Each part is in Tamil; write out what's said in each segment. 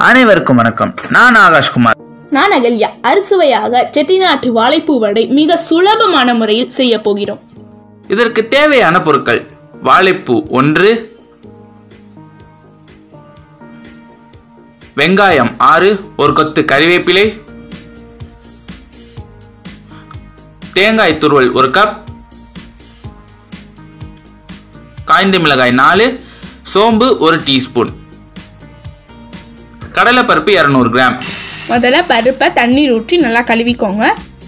அனைவருக்கும் வணக்கம் நான் ஆகாஷ்குமார் நான் அகல்யா அறுசுவையாக செட்டிநாட்டு வாழைப்பூ வடை மிக சுலபமான முறையில் செய்ய போகிறோம் இதற்கு தேவையான பொருட்கள் வாழைப்பூ ஒன்று வெங்காயம் ஆறு ஒரு கொத்து கறிவேப்பிலை தேங்காய் துருவல் ஒரு கப் காய்ந்த மிளகாய் நாலு சோம்பு ஒரு டீஸ்பூன் கடலைப்பருப்பு இரநூறு கிராம் முதல்ல பருப்பை தண்ணீர் ஊற்றி நல்லா கழுவிக்கோங்க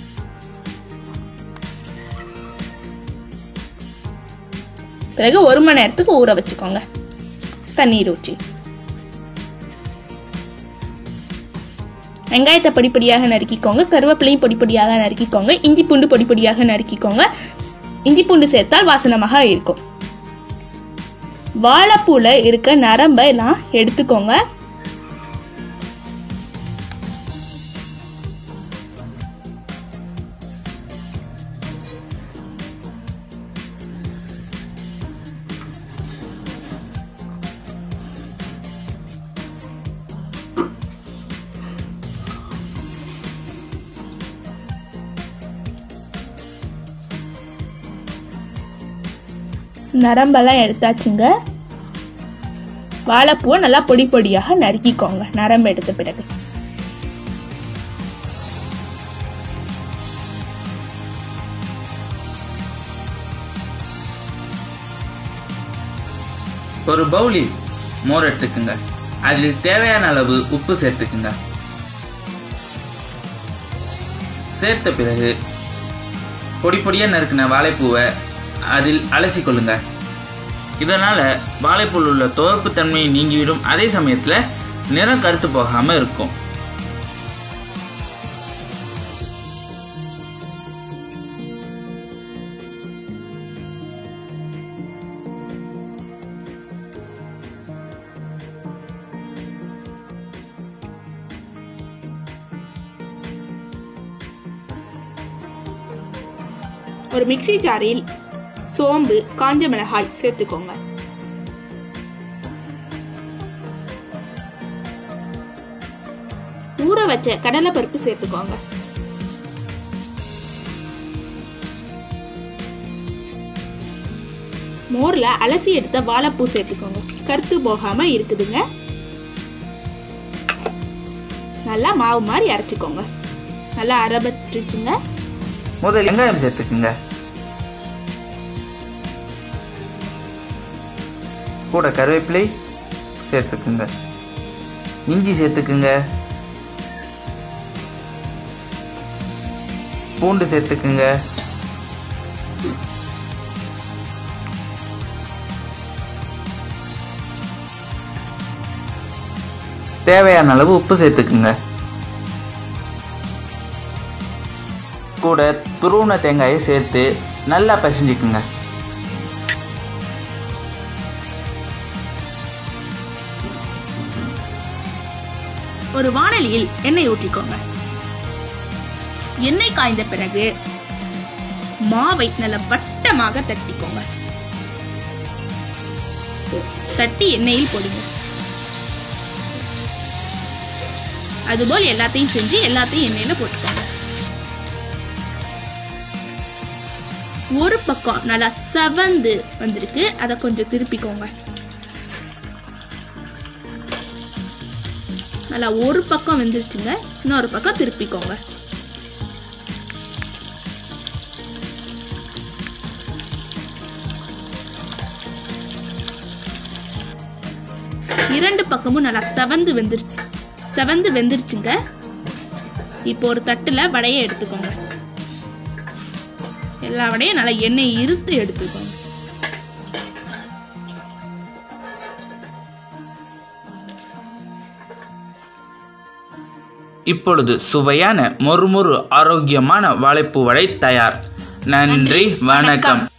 பிறகு ஒரு மணி நேரத்துக்கு ஊற வச்சுக்கோங்க தண்ணீர் ஊற்றி வெங்காயத்தை பொடிப்பொடியாக நறுக்கிக்கோங்க கருவேப்பிலையும் பொடிப்பொடியாக நறுக்கிக்கோங்க இஞ்சி பூண்டு பொடிப்பொடியாக நறுக்கிக்கோங்க இஞ்சி பூண்டு சேர்த்தால் வாசனமாக இருக்கும் வாழைப்பூல இருக்க நரம்பை எல்லாம் எடுத்துக்கோங்க நரம்பெல்லாம் எடுத்தாச்சுங்க வாழைப்பூவை நல்லா பொடி பொடியாக நறுக்கிக்கோங்க நரம்பு எடுத்த பிறகு ஒரு பவுலில் மோர் எடுத்துக்குங்க அதில் தேவையான அளவு உப்பு சேர்த்துக்குங்க சேர்த்த பிறகு பொடி பொடியாக நறுக்கின வாழைப்பூவை அதில் அலசி கொள்ளுங்க இதனால வாழைப்பூவில் உள்ள துவர்ப்பு தன்மையை நீங்கிவிடும் அதே சமயத்தில் நிறம் கருத்து போகாமல் இருக்கும் ஒரு மிக்ஸி ஜாரில் சோம்பு காஞ்ச மிளகாய் சேர்த்துக்கோங்க ஊற வச்ச கடலை பருப்பு சேர்த்துக்கோங்க மோர்ல அலசி எடுத்த வாழைப்பூ சேர்த்துக்கோங்க கருத்து போகாம இருக்குதுங்க நல்லா மாவு மாதிரி அரைச்சிக்கோங்க நல்லா அரைபட்டுச்சுங்க முதல் வெங்காயம் சேர்த்துக்குங்க கூட கருவேப்பிலை சேர்த்துக்குங்க இஞ்சி சேர்த்துக்குங்க பூண்டு சேர்த்துக்குங்க தேவையான அளவு உப்பு சேர்த்துக்குங்க கூட துருவன தேங்காயை சேர்த்து நல்லா பசிஞ்சுக்குங்க ஒரு வாணலியில் எண்ணெய் ஊற்றிக்கோங்க எண்ணெய் காய்ந்த பிறகு மாவை நல்ல வட்டமாக தட்டிக்கோங்க தட்டி எண்ணெயில் போடுங்க அதுபோல் எல்லாத்தையும் செஞ்சு எல்லாத்தையும் எண்ணெயில போட்டுக்கோங்க ஒரு பக்கம் நல்லா செவந்து வந்திருக்கு அதை கொஞ்சம் திருப்பிக்கோங்க நல்லா ஒரு பக்கம் வெந்துருச்சுங்க இன்னொரு பக்கம் திருப்பிக்கோங்க இரண்டு பக்கமும் நல்லா செவந்து வெந்துருச்சு செவந்து வெந்துருச்சுங்க இப்போ ஒரு தட்டுல வடையை எடுத்துக்கோங்க எல்லா வடையும் நல்லா எண்ணெய் இருத்து எடுத்துக்கோங்க இப்பொழுது சுவையான மொறுமொறு ஆரோக்கியமான வாழைப்பூ வடை தயார் நன்றி வணக்கம்